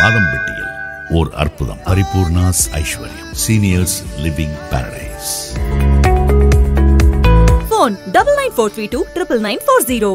ஆதம்பட்டியில் ஓர் அற்புதம் Paripoornas Aishwaryam seniors living paradise Phone double nine four three two triple nine four zero.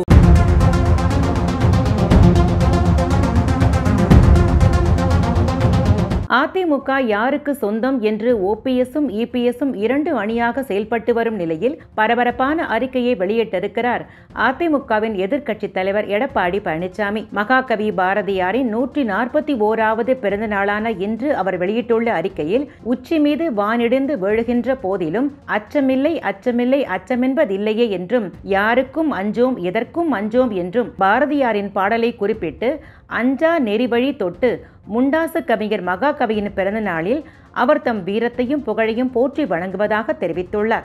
அதிமுக யாருக்கு சொந்தம் என்று ஓபிஎஸும் இபிஎஸும் இரண்டு அணியாக செயல்பட்டு வரும் நிலையில் பரபரப்பான அறிக்கையை வெளியிட்டிருக்கிறார் அதிமுகவின் எதிர்க்கட்சித் தலைவர் எடப்பாடி பழனிசாமி மகாகவி பாரதியாரின் நூற்றி நாற்பத்தி ஓராவது பிறந்த நாளான இன்று அவர் வெளியிட்டுள்ள அறிக்கையில் உச்சி மீது வானிடிந்து விழுகின்ற போதிலும் அச்சமில்லை அச்சமில்லை அச்சமென்பதில்லையே என்றும் யாருக்கும் அஞ்சோம் எதற்கும் அஞ்சோம் என்றும் பாரதியாரின் பாடலை குறிப்பிட்டு அஞ்சா நெறிவழி தொட்டு முண்டாசு கவிஞர் மகாகவியின் பிறந்த நாளில் அவர் தம் வீரத்தையும் புகழையும் போற்றி வணங்குவதாக தெரிவித்துள்ளார்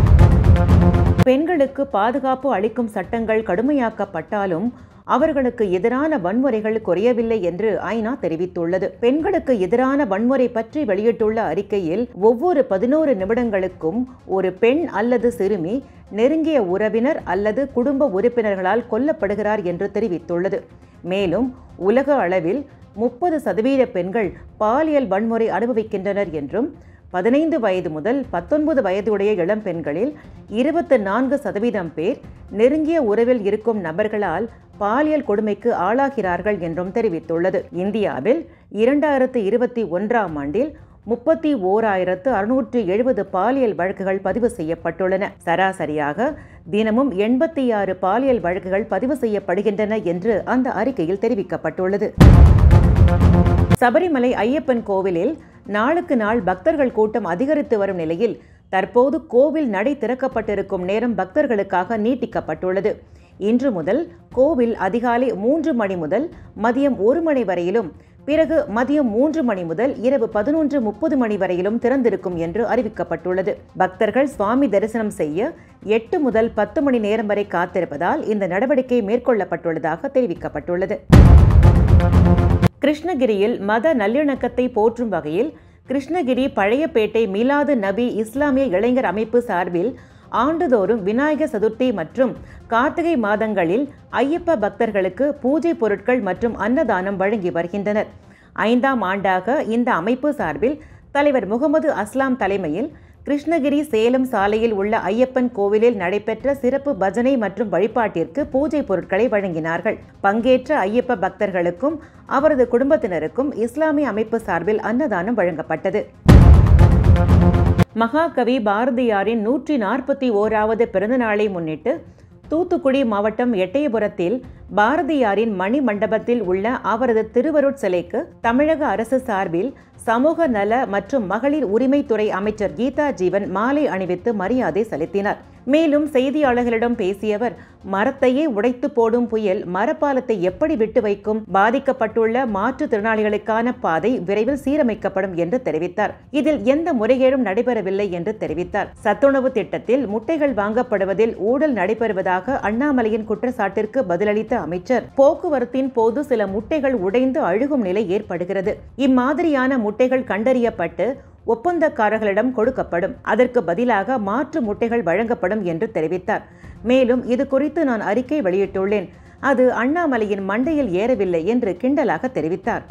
பெண்களுக்கு பாதுகாப்பு அளிக்கும் சட்டங்கள் கடுமையாக்கப்பட்டாலும் அவர்களுக்கு எதிரான வன்முறைகள் குறையவில்லை என்று ஐநா தெரிவித்துள்ளது பெண்களுக்கு எதிரான வன்முறை பற்றி வெளியிட்டுள்ள அறிக்கையில் ஒவ்வொரு பதினோரு நிமிடங்களுக்கும் ஒரு பெண் அல்லது சிறுமி நெருங்கிய உறவினர் அல்லது குடும்ப உறுப்பினர்களால் கொல்லப்படுகிறார் என்று தெரிவித்துள்ளது மேலும் உலக அளவில் முப்பது சதவீத பெண்கள் பாலியல் வன்முறை அனுபவிக்கின்றனர் என்றும் பதினைந்து வயது முதல் பத்தொன்பது வயதுடைய இளம் பெண்களில் இருபத்து நான்கு சதவீதம் பேர் நெருங்கிய உறவில் இருக்கும் நபர்களால் பாலியல் கொடுமைக்கு ஆளாகிறார்கள் என்றும் தெரிவித்துள்ளது இந்தியாவில் இரண்டாயிரத்து இருபத்தி ஒன்றாம் ஆண்டில் முப்பத்தி ஓராயிரத்து அறுநூற்று எழுபது பாலியல் வழக்குகள் பதிவு செய்யப்பட்டுள்ளன சராசரியாக தினமும் எண்பத்தி ஆறு பாலியல் வழக்குகள் பதிவு செய்யப்படுகின்றன என்று அந்த அறிக்கையில் தெரிவிக்கப்பட்டுள்ளது சபரிமலை ஐயப்பன் கோவிலில் நாளுக்கு நாள் பக்தர்கள் கூட்டம் அதிகரித்து வரும் நிலையில் தற்போது கோவில் நடை திறக்கப்பட்டிருக்கும் நேரம் பக்தர்களுக்காக நீட்டிக்கப்பட்டுள்ளது இன்று முதல் கோவில் அதிகாலை மூன்று மணி முதல் மதியம் ஒரு மணி வரையிலும் பிறகு மதியம் மூன்று மணி முதல் இரவு பதினொன்று முப்பது மணி வரையிலும் திறந்திருக்கும் என்று அறிவிக்கப்பட்டுள்ளது பக்தர்கள் சுவாமி தரிசனம் செய்ய எட்டு முதல் பத்து மணி நேரம் வரை காத்திருப்பதால் இந்த நடவடிக்கை மேற்கொள்ளப்பட்டுள்ளதாக தெரிவிக்கப்பட்டுள்ளது கிருஷ்ணகிரியில் மத நல்லிணக்கத்தை போற்றும் வகையில் கிருஷ்ணகிரி பழையப்பேட்டை மீலாது நபி இஸ்லாமிய இளைஞர் அமைப்பு சார்பில் ஆண்டுதோறும் விநாயகர் சதுர்த்தி மற்றும் கார்த்திகை மாதங்களில் ஐயப்ப பக்தர்களுக்கு பூஜை பொருட்கள் மற்றும் அன்னதானம் வழங்கி வருகின்றனர் ஐந்தாம் ஆண்டாக இந்த அமைப்பு சார்பில் தலைவர் முகமது அஸ்லாம் தலைமையில் கிருஷ்ணகிரி சேலம் சாலையில் உள்ள ஐயப்பன் கோவிலில் நடைபெற்ற சிறப்பு பஜனை மற்றும் வழிபாட்டிற்கு பூஜை பொருட்களை வழங்கினார்கள் பங்கேற்ற ஐயப்ப பக்தர்களுக்கும் அவரது குடும்பத்தினருக்கும் இஸ்லாமிய அமைப்பு சார்பில் அன்னதானம் வழங்கப்பட்டது மகாகவி பாரதியாரின் நூற்றி நாற்பத்தி ஓராவது பிறந்தநாளை முன்னிட்டு தூத்துக்குடி மாவட்டம் எட்டயபுரத்தில் பாரதியாரின் மணி மண்டபத்தில் உள்ள அவரது திருவருட் சிலைக்கு தமிழக அரசு சார்பில் சமூக நல மற்றும் மகளிர் உரிமைத்துறை அமைச்சர் கீதா ஜீவன் மாலை அணிவித்து மரியாதை செலுத்தினார் மேலும் செய்தியாளர்களிடம் பேசிய அவர் மரத்தையே உடைத்து போடும் புயல் மரப்பாலத்தை எப்படி விட்டு வைக்கும் பாதிக்கப்பட்டுள்ள மாற்றுத்திறனாளிகளுக்கான பாதை விரைவில் சீரமைக்கப்படும் என்று தெரிவித்தார் இதில் எந்த முறைகேடும் நடைபெறவில்லை என்று தெரிவித்தார் சத்துணவு திட்டத்தில் முட்டைகள் வாங்கப்படுவதில் ஊழல் நடைபெறுவதாக அண்ணாமலையின் குற்றச்சாட்டிற்கு பதிலளித்த அமைச்சர் போக்குவரத்தின் போது சில முட்டைகள் உடைந்து அழுகும் நிலை ஏற்படுகிறது இம்மாதிரியான முட்டைகள் கண்டறியப்பட்டு ஒப்பந்தக்காரர்களிடம் கொடுக்கப்படும் அதற்கு பதிலாக மாற்று முட்டைகள் வழங்கப்படும் என்று தெரிவித்தார் மேலும் இது குறித்து நான் அறிக்கை வெளியிட்டுள்ளேன் அது அண்ணாமலையின் மண்டையில் ஏறவில்லை என்று கிண்டலாக தெரிவித்தார்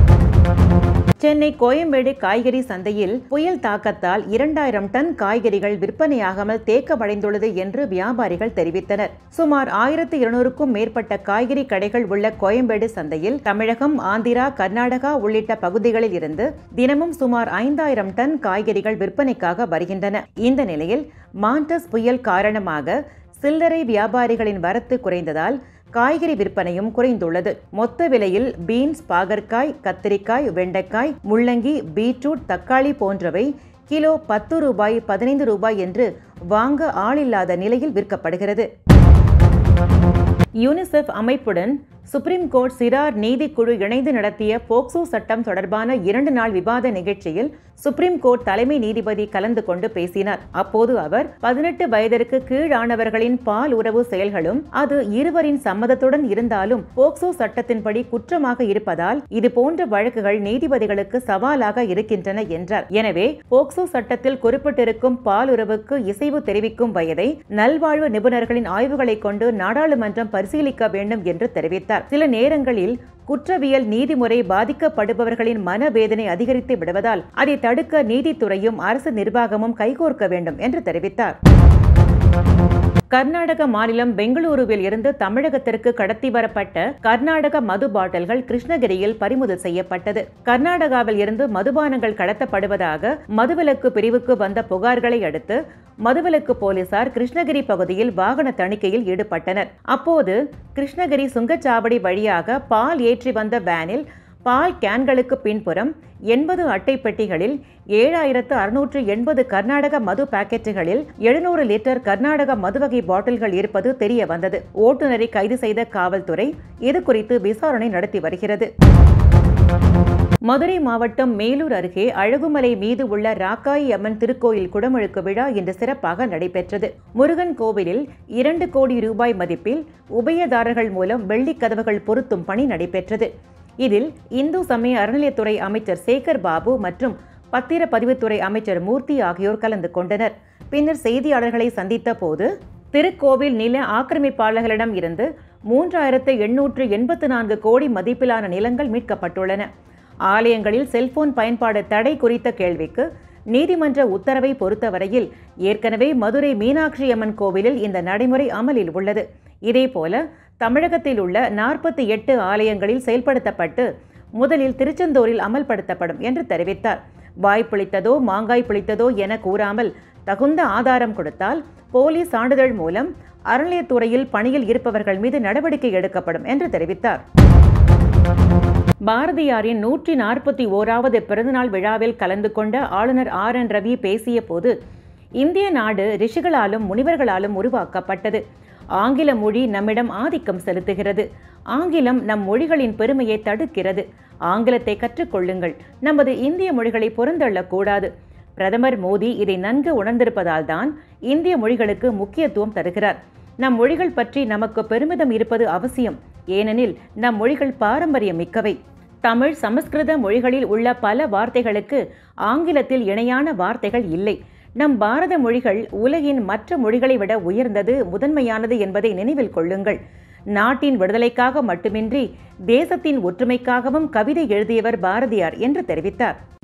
சென்னை கோயம்பேடு காய்கறி சந்தையில் புயல் தாக்கத்தால் இரண்டாயிரம் டன் காய்கறிகள் விற்பனையாகாமல் தேக்கமடைந்துள்ளது என்று வியாபாரிகள் தெரிவித்தனர் சுமார் ஆயிரத்தி இருநூறுக்கும் மேற்பட்ட காய்கறி கடைகள் உள்ள கோயம்பேடு சந்தையில் தமிழகம் ஆந்திரா கர்நாடகா உள்ளிட்ட பகுதிகளில் இருந்து தினமும் சுமார் ஐந்தாயிரம் டன் காய்கறிகள் விற்பனைக்காக வருகின்றன இந்த நிலையில் மாண்டஸ் புயல் காரணமாக சில்லறை வியாபாரிகளின் வரத்து குறைந்ததால் காய்கறி விற்பனையும் குறைந்துள்ளது மொத்த விலையில் பீன்ஸ் பாகற்காய் கத்திரிக்காய் வெண்டைக்காய் முள்ளங்கி பீட்ரூட் தக்காளி போன்றவை கிலோ பத்து ரூபாய் பதினைந்து ரூபாய் என்று வாங்க ஆளில்லாத நிலையில் விற்கப்படுகிறது யூனிசெஃப் அமைப்புடன் சுப்ரீம் கோர்ட் சிறார் நீதிக்குழு இணைந்து நடத்திய போக்சோ சட்டம் தொடர்பான இரண்டு நாள் விவாத நிகழ்ச்சியில் சுப்ரீம் கோர்ட் தலைமை நீதிபதி கலந்து கொண்டு பேசினார் அப்போது அவர் பதினெட்டு வயதிற்கு கீழானவர்களின் பால் உறவு செயல்களும் அது இருவரின் சம்மதத்துடன் இருந்தாலும் போக்சோ சட்டத்தின்படி குற்றமாக இருப்பதால் இது போன்ற வழக்குகள் நீதிபதிகளுக்கு சவாலாக இருக்கின்றன என்றார் எனவே போக்சோ சட்டத்தில் குறிப்பிட்டிருக்கும் பால் உறவுக்கு இசைவு தெரிவிக்கும் வயதை நல்வாழ்வு நிபுணர்களின் ஆய்வுகளை கொண்டு நாடாளுமன்றம் பரிசீலிக்க வேண்டும் என்று தெரிவித்தார் தெரிவித்தார் சில நேரங்களில் குற்றவியல் நீதிமுறை பாதிக்கப்படுபவர்களின் மனவேதனை அதிகரித்து விடுவதால் அதை தடுக்க நீதித்துறையும் அரசு நிர்வாகமும் கைகோர்க்க வேண்டும் என்று தெரிவித்தார் கர்நாடக மாநிலம் பெங்களூருவில் இருந்து தமிழகத்திற்கு கடத்தி வரப்பட்ட கர்நாடக மது பாட்டில்கள் கிருஷ்ணகிரியில் பறிமுதல் செய்யப்பட்டது கர்நாடகாவில் இருந்து மதுபானங்கள் கடத்தப்படுவதாக மதுவிலக்கு பிரிவுக்கு வந்த புகார்களை அடுத்து மதுவிலக்கு போலீசார் கிருஷ்ணகிரி பகுதியில் வாகன தணிக்கையில் ஈடுபட்டனர் அப்போது கிருஷ்ணகிரி சுங்கச்சாவடி வழியாக பால் ஏற்றி வந்த வேனில் பால் கேன்களுக்கு பின்புறம் எண்பது அட்டை பெட்டிகளில் ஏழாயிரத்து அறுநூற்று எண்பது கர்நாடக மது பாக்கெட்டுகளில் எழுநூறு லிட்டர் கர்நாடக மதுவகை பாட்டில்கள் இருப்பது தெரிய வந்தது ஓட்டுநரை கைது செய்த காவல்துறை இது குறித்து விசாரணை நடத்தி வருகிறது மதுரை மாவட்டம் மேலூர் அருகே அழகுமலை மீது உள்ள ராக்காயி அம்மன் திருக்கோயில் குடமுழுக்கு விழா இன்று சிறப்பாக நடைபெற்றது முருகன் கோவிலில் இரண்டு கோடி ரூபாய் மதிப்பில் உபயதாரர்கள் மூலம் வெள்ளிக் கதவுகள் பொருத்தும் பணி நடைபெற்றது இதில் இந்து சமய அறநிலையத்துறை அமைச்சர் சேகர் பாபு மற்றும் பத்திரப்பதிவுத்துறை அமைச்சர் மூர்த்தி ஆகியோர் கலந்து கொண்டனர் பின்னர் செய்தியாளர்களை சந்தித்த போது திருக்கோவில் நில ஆக்கிரமிப்பாளர்களிடம் இருந்து மூன்றாயிரத்து எண்ணூற்று எண்பத்து நான்கு கோடி மதிப்பிலான நிலங்கள் மீட்கப்பட்டுள்ளன ஆலயங்களில் செல்போன் பயன்பாடு தடை குறித்த கேள்விக்கு நீதிமன்ற உத்தரவை பொறுத்தவரையில் ஏற்கனவே மதுரை மீனாட்சி அம்மன் கோவிலில் இந்த நடைமுறை அமலில் உள்ளது இதேபோல தமிழகத்தில் உள்ள நாற்பத்தி எட்டு ஆலயங்களில் செயல்படுத்தப்பட்டு முதலில் திருச்செந்தூரில் அமல்படுத்தப்படும் என்று தெரிவித்தார் வாய் புளித்ததோ மாங்காய் புளித்ததோ என கூறாமல் தகுந்த ஆதாரம் கொடுத்தால் போலீஸ் சான்றிதழ் மூலம் அறநிலையத்துறையில் பணியில் இருப்பவர்கள் மீது நடவடிக்கை எடுக்கப்படும் என்று தெரிவித்தார் பாரதியாரின் நூற்றி நாற்பத்தி ஓராவது பிறந்தநாள் விழாவில் கலந்து கொண்ட ஆளுநர் ஆர் என் ரவி பேசிய போது இந்திய நாடு ரிஷிகளாலும் முனிவர்களாலும் உருவாக்கப்பட்டது ஆங்கில மொழி நம்மிடம் ஆதிக்கம் செலுத்துகிறது ஆங்கிலம் நம் மொழிகளின் பெருமையை தடுக்கிறது ஆங்கிலத்தை கற்றுக்கொள்ளுங்கள் நமது இந்திய மொழிகளை புறந்தள்ளக்கூடாது பிரதமர் மோடி இதை நன்கு உணர்ந்திருப்பதால் தான் இந்திய மொழிகளுக்கு முக்கியத்துவம் தருகிறார் நம் மொழிகள் பற்றி நமக்கு பெருமிதம் இருப்பது அவசியம் ஏனெனில் நம் மொழிகள் பாரம்பரியம் மிக்கவை தமிழ் சமஸ்கிருத மொழிகளில் உள்ள பல வார்த்தைகளுக்கு ஆங்கிலத்தில் இணையான வார்த்தைகள் இல்லை நம் பாரத மொழிகள் உலகின் மற்ற மொழிகளை விட உயர்ந்தது முதன்மையானது என்பதை நினைவில் கொள்ளுங்கள் நாட்டின் விடுதலைக்காக மட்டுமின்றி தேசத்தின் ஒற்றுமைக்காகவும் கவிதை எழுதியவர் பாரதியார் என்று தெரிவித்தார்